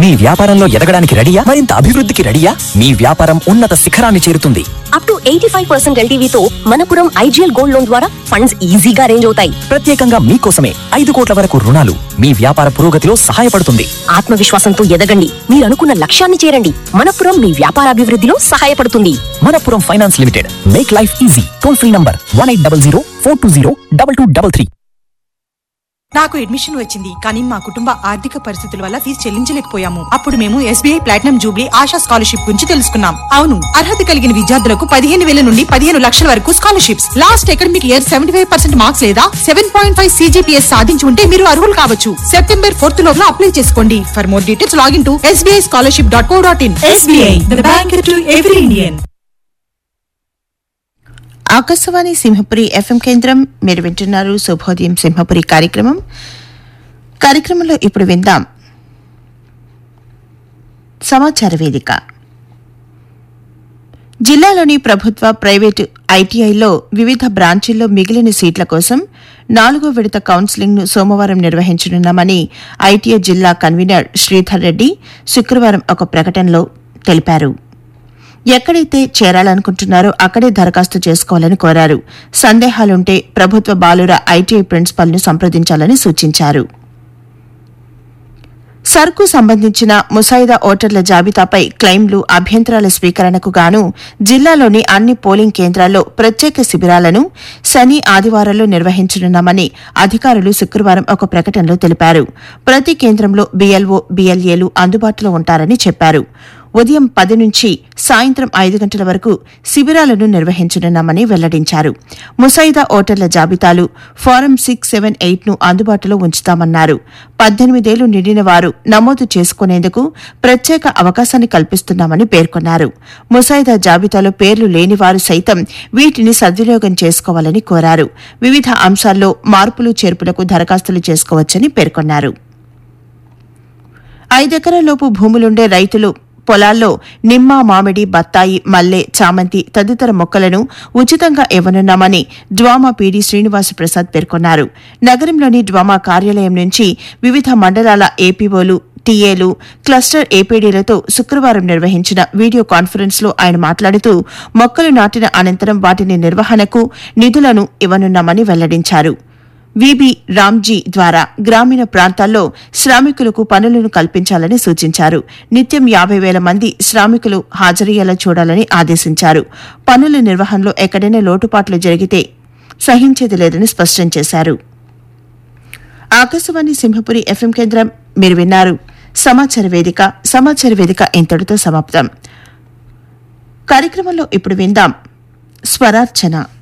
మీ వ్యాపారంలో ఎదగడానికి రెడీయా మరింత అభివృద్ధికి రెడీయా మీ వ్యాపారం ఉన్నత శిఖరాన్ని చేరుతుంది up to eighty five percent ఎల్టీవీతో మనపురం ఐజీఎల్ గోల్డ్ లోన్ ద్వారా ఫండ్స్ ఈజీగా అరేంజ్ అవుతాయి ప్రత్యేకంగా మీకోసమే ఐదు కోట్ల వరకు రుణాలు మీ వ్యాపార పురోగతిలో సహాయపడుతుంది ఆత్మవిశ్వాసంతో ఎదగండి మీరు అనుకున్న లక్ష్యాన్ని చేరండి మనపురం మీ వ్యాపారాభివృద్ధిలో సహాయపడుతుంది Manappuram finance limited make life easy toll free number one eight double zero four two zero double two double three నాకు అడ్మిషన్ వచ్చింది కానీ మా కుటుంబ ఆర్థిక పరిస్థితుల వల్ల ఫీజు చెల్లించలేకపోయాము అప్పుడు మేము SBI platinum jubilee Asha scholarship గురించి తెలుసుకున్నాం అవును అర్హత కలిగిన విద్యార్థులకు పదిహేను వేల నుండి పదిహేను లక్షల వరకు scholarships last academic year seventy five percent marks లేదా సెవెన్ పాయింట్ ఫైవ్ సీజీపీఎస్ సాధించి ఉంటే మీరు అర్హులు కావచ్చు సెప్టెంబర్ ఫోర్త్ లోపల అప్లై చేసుకోండి for more details login to SBI scholarship dot co dot in SBI bank to every Indian Akashvani Simhapuri FM కేంద్రం మీరు వింటున్నారు శుభోదయం సింహపురి కార్యక్రమం కార్యక్రమంలో ఇప్పుడు విందాం సమాచార వేదిక జిల్లాలోని ప్రభుత్వ ప్రైవేటు ఐటీఐలో వివిధ బ్రాంచీల్లో మిగిలిన సీట్ల కోసం నాలుగో విడత కౌన్సిలింగ్ ను సోమవారం నిర్వహించనున్నామని ఐటీఐ జిల్లా కన్వీనర్ శ్రీధర్ రెడ్డి శుక్రవారం ఒక ప్రకటనలో తెలిపారు ఎక్కడైతే చేరాలనుకుంటున్నారో అక్కడే దరఖాస్తు చేసుకోవాలని కోరారు సందేహాలుంటే ప్రభుత్వ బాలుర ఐటీఐ ప్రిన్సిపల్ను సంప్రదించాలని సూచించారు సర్కు సంబంధించిన ముసాయిదా ఓటర్ల జాబితాపై క్లెయిమ్లు అభ్యంతరాల స్వీకరణకు గాను జిల్లాలోని అన్ని పోలింగ్ కేంద్రాల్లో ప్రత్యేక శిబిరాలను శని ఆదివారాల్లో నిర్వహించనున్నామని అధికారులు శుక్రవారం ఒక ప్రకటనలో తెలిపారు ప్రతి కేంద్రంలో బీఎల్ఓ బీఎల్ఏలు అందుబాటులో ఉంటారని చెప్పారు ఉదయం పది నుంచి సాయంత్రం ఐదు గంటల వరకు శిబిరాలను నిర్వహించనున్నామని వెల్లడించారు ముసాయిదా ఓటర్ల జాబితాలు ఫారం సిక్స్ సెవెన్ ఎయిట్ ను అందుబాటులో ఉంచుతామన్నారు పద్దెనిమిదేళ్లు నిండిన వారు నమోదు చేసుకునేందుకు ప్రత్యేక అవకాశాన్ని కల్పిస్తున్నామని పేర్కొన్నారు ముసాయిదా జాబితాలో పేర్లు లేని వారు సైతం వీటిని సద్వినియోగం చేసుకోవాలని కోరారు వివిధ అంశాల్లో మార్పులు చేర్పులకు దరఖాస్తులు చేసుకోవచ్చని పేర్కొన్నారు ఐదెకరాలలోపు భూములుండే రైతులు పొలాల్లో నిమ్మ మామిడి బత్తాయి మల్లె చామంతి తదితర మొక్కలను ఉచితంగా ఇవ్వనున్నామని డ్వామా పీడీ శ్రీనివాస ప్రసాద్ పేర్కొన్నారు నగరంలోని డ్వామా కార్యాలయం నుంచి వివిధ మండలాల ఏపీఓలు టీఏలు క్లస్టర్ ఏపీడీలతో శుక్రవారం నిర్వహించిన వీడియో కాన్ఫరెన్స్ లో ఆయన మాట్లాడుతూ మొక్కలు నాటిన అనంతరం వాటిని నిర్వహణకు నిధులను ఇవ్వనున్నామని వెల్లడించారు విబి రామ్జీ ద్వారా గ్రామీణ ప్రాంతాల్లో శ్రామికులకు పనులను కల్పించాలని సూచించారు నిత్యం యాభై వేల మంది శ్రామికులు హాజరయ్యేలా చూడాలని ఆదేశించారు పనుల నిర్వహణలో ఎక్కడైనా లోటుపాట్లు జరిగితే సహించేది లేదని స్పష్టం చేశారు ఆకాశవాణి సింహపురి ఎఫ్ఎం కేంద్రం మీరు విన్నారు సమాచార వేదిక సమాచార వేదిక ఇంతటితో సమాప్తం కార్యక్రమంలో ఇప్పుడు విందాం స్వరార్చన